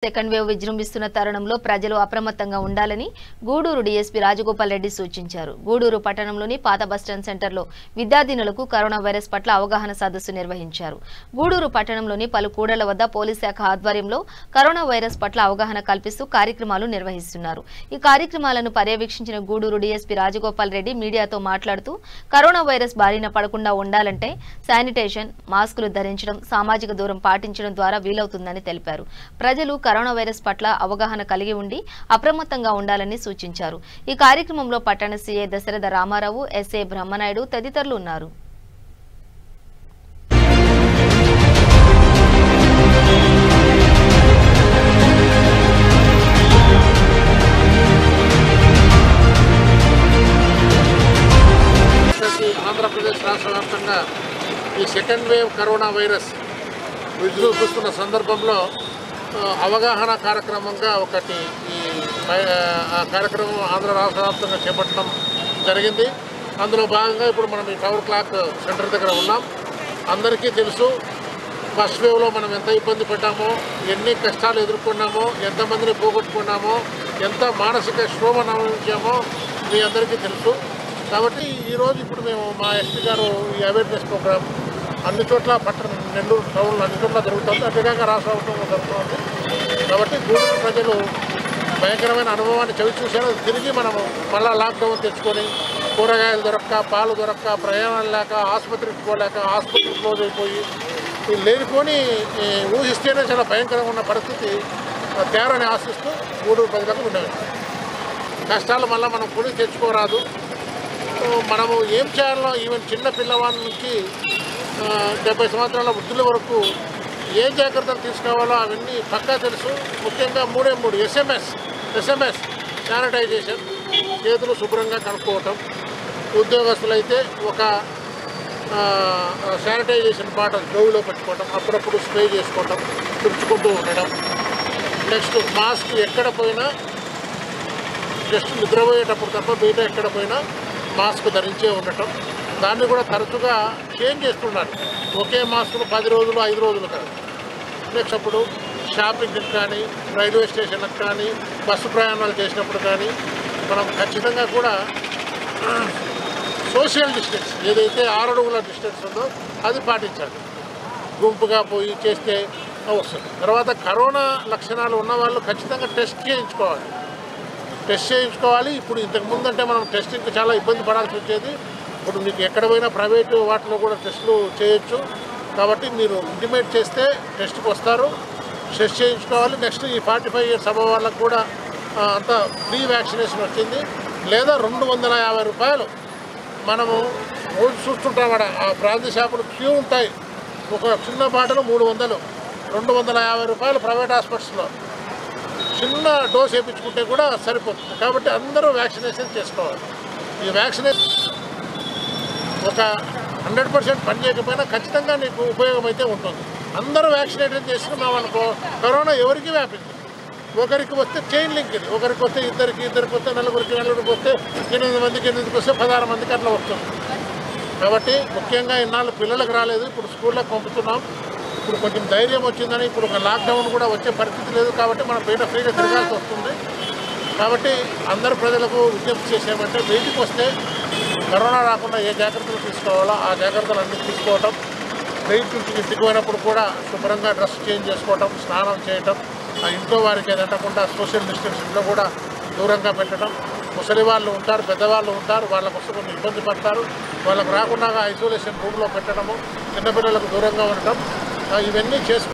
second wave విజృంభిస్తున్న తరుణంలో ప్రజలు అప్రమత్తంగా ఉండాలని గూడూరు డీఎస్పీ రాజగోపాల్ రెడ్డి సూచించారు గూడూరు పట్టణంలోని పాత బస్టాండ్ సెంటర్లో విద్యార్థినులకు కరోనా వైరస్ పట్ల అవగాహన సదస్సు నిర్వహించారు గూడూరు పట్టణంలోని పలు కూడళ్ల వద్ద పోలీస్ శాఖ ఆధ్వర్యంలో కరోనా వైరస్ పట్ల అవగాహన కల్పిస్తూ కార్యక్రమాలు నిర్వహిస్తున్నారు ఈ కార్యక్రమాలను పర్యవేక్షించిన గూడూరు డీఎస్పీ రాజగోపాల్ రెడ్డి మీడియాతో మాట్లాడుతూ కరోనా వైరస్ బారిన పడకుండా ఉండాలంటే శానిటేషన్ మాస్కులు ధరించడం సామాజిక దూరం పాటించడం ద్వారా వీలవుతుందని తెలిపారు ప్రజలు కరోనా వైరస్ పట్ల అవగాహన కలిగి ఉండి అప్రమత్తంగా ఉండాలని సూచించారు ఈ కార్యక్రమంలో పట్టణ సీఏ దశరథ రామారావు ఎస్ఏ బ్రహ్మనాయుడు తదితరులు ఉన్నారు వచ్చేసి ఆంధ్రప్రదేశ్ రాష్ట్ర వ్యాప్తంగా ఈ సెకండ్ వేవ్ కరోనా వైరస్ విజృంభిస్తున్న సందర్భంలో ఆ, అవగాహన కార్యక్రమంగా ఒకటి ఈ పై- ఆ కార్యక్రమం ఆంధ్ర రాష్ట్ర వ్యాప్తంగా చేపట్టడం జరిగింది అందులో భాగంగా ఇప్పుడు మనం ఈ టవర్ క్లాక్ సెంటర్ దగ్గర ఉన్నాం అందరికీ తెలుసు ఫస్ట్ వేవ్లో మనం ఎంత ఇబ్బంది పడ్డామో ఎన్ని కష్టాలు ఎదుర్కొన్నామో ఎంతమందిని పోగొట్టుకున్నామో ఎంత మానసిక క్షోభను అనుభవించామో మీ అందరికీ తెలుసు కాబట్టి ఈరోజు ఇప్పుడు మేము మా ఎస్పీ గారు ఈ అవేర్నెస్ ప్రోగ్రామ్ అన్ని చోట్ల పట్టణ నెల్లూరు టౌన్లో అన్ని చోట్ల జరుగుతుంది అంతేకాక రాష్ట్ర ప్రభుత్వంలో జరుగుతుంది కాబట్టి గూడూరు ప్రజలు భయంకరమైన అనుభవాన్ని చవి చూశారు తిరిగి మనము మళ్ళా లాక్డౌన్ తెచ్చుకొని కూరగాయలు దొరక్క పాలు దొరక్క ప్రయాణాలు లేక ఆసుపత్రికి పోలేక ఆసుపత్రి క్లోజ్ అయిపోయి ఈ లేనిపోని ఈ ఊహిస్తేనే చాలా భయంకరంగా ఉన్న పరిస్థితి ఆ, తేరని ఆశిస్తూ గూడూరు ప్రజలకు ఉండేవి కష్టాలు మళ్ళీ మనం కొని తెచ్చుకోరాదు సో మనము ఏం చేయాలో ఈవెన్ చిన్న పిల్లవాడి నుంచి ఆ, డెబ్బై సంవత్సరాల వృద్ధుల వరకు ఏ జాగ్రత్తలు తీసుకోవాలో అవన్నీ పక్కా తెలుసు ముఖ్యంగా మూడే మూడు ఎస్ఎంఎస్ ఎస్ఎంఎస్ శానిటైజేషన్ చేతులు శుభ్రంగా కనుక్కోవటం ఉద్యోగస్తులైతే ఒక ఆ, శానిటైజేషన్ బాటల్ జోబులో పెట్టుకోవటం అప్పుడప్పుడు స్ప్రే చేసుకోవటం తుడుచుకుంటూ ఉండడం నెక్స్ట్ మాస్క్ ఎక్కడ పోయినా జస్ట్ నిద్రపోయేటప్పుడు తప్ప బయట ఎక్కడ పోయినా మాస్క్ ధరించే ఉండటం దాన్ని కూడా తరచుగా చేంజ్ చేస్తున్నారు ఒకే మాస్క్ను పది రోజులు ఐదు రోజులు కాదు నెక్స్ట్ అప్పుడు షాపింగ్కి కానీ రైల్వే స్టేషన్లకు కానీ బస్సు ప్రయాణాలు చేసినప్పుడు కానీ మనం ఖచ్చితంగా కూడా సోషల్ డిస్టెన్స్ ఏదైతే ఆరు అడుగుల డిస్టెన్స్ ఉందో అది పాటించాలి గుంపుగా పోయి చేస్తే వస్తుంది తర్వాత కరోనా లక్షణాలు ఉన్న వాళ్ళు ఖచ్చితంగా టెస్ట్ చేయించుకోవాలి టెస్ట్ చేయించుకోవాలి ఇప్పుడు ఇంతకు ముందు అంటే మనం టెస్టింగ్కి చాలా ఇబ్బంది పడాల్సి వచ్చేది ఇప్పుడు మీకు ఎక్కడ పోయినా ప్రైవేటు వాటిలో కూడా టెస్టులు చేయొచ్చు కాబట్టి మీరు ఇంటిమేట్ చేస్తే టెస్ట్కి వస్తారు టెస్ట్ చేయించుకోవాలి నెక్స్ట్ ఈ ఫార్టీ ఫైవ్ ఇయర్స్ అబవ్ వాళ్ళకు కూడా ఆ, అంతా ఫ్రీ వ్యాక్సినేషన్ వచ్చింది లేదా రెండు వందల యాభై రూపాయలు మనము రోజు చూస్తుంటాం అక్కడ ఆ ప్రాంతీయ షాపులు క్యూ ఉంటాయి ఒక చిన్న బాటలు మూడు వందలు రెండు వందల యాభై రూపాయలు ప్రైవేట్ హాస్పిటల్స్లో చిన్న డోస్ వేయించుకుంటే కూడా సరిపోతుంది కాబట్టి అందరూ వ్యాక్సినేషన్ చేసుకోవాలి ఈ వ్యాక్సినేషన్ ఒక హండ్రెడ్ పర్సెంట్ పని చేయకపోయినా ఖచ్చితంగా నీకు ఉపయోగం అయితే ఉంటుంది అందరూ వ్యాక్సినేషన్ చేసుకున్నాం అనుకో కరోనా ఎవరికి వ్యాపింది ఒకరికి వస్తే చైన్ లింక్ ఇది ఒకరికి వస్తే ఇద్దరికి ఇద్దరికి వస్తే నలుగురికి నలుగురికి వస్తే ఎనిమిది మందికి ఎనిమిదికి వస్తే పదహారు మందికి అట్లా వస్తుంది కాబట్టి ముఖ్యంగా ఇన్నాళ్ళు పిల్లలకు రాలేదు ఇప్పుడు స్కూళ్ళకి పంపుతున్నాం ఇప్పుడు కొంచెం ధైర్యం వచ్చిందని ఇప్పుడు ఒక లాక్డౌన్ కూడా వచ్చే పరిస్థితి లేదు కాబట్టి మనం బయట ఫ్రీగా తిరగాల్సి వస్తుంది కాబట్టి అందరు ప్రజలకు విజ్ఞప్తి చేసేమంటే బయటికి వస్తే కరోనా రాకుండా ఏ జాగ్రత్తలు తీసుకోవాలో ఆ జాగ్రత్తలు అన్నీ తీసుకోవటం బయట నుంచి ఇంటికి పోయినప్పుడు కూడా శుభ్రంగా డ్రెస్ చేంజ్ చేసుకోవటం స్నానం చేయటం ఆ ఇంట్లో వారికి ఏదంటకుండా సోషల్ డిస్టెన్స్ ఇంట్లో కూడా దూరంగా పెట్టడం ముసలి వాళ్ళు ఉంటారు పెద్దవాళ్ళు ఉంటారు వాళ్ళకు వస్తే కొన్ని ఇబ్బంది పడతారు వాళ్ళకు రాకుండా ఐసోలేషన్ రూమ్లో పెట్టడము చిన్నపిల్లలకు దూరంగా ఉండటం ఆ, ఇవన్నీ చేసుకు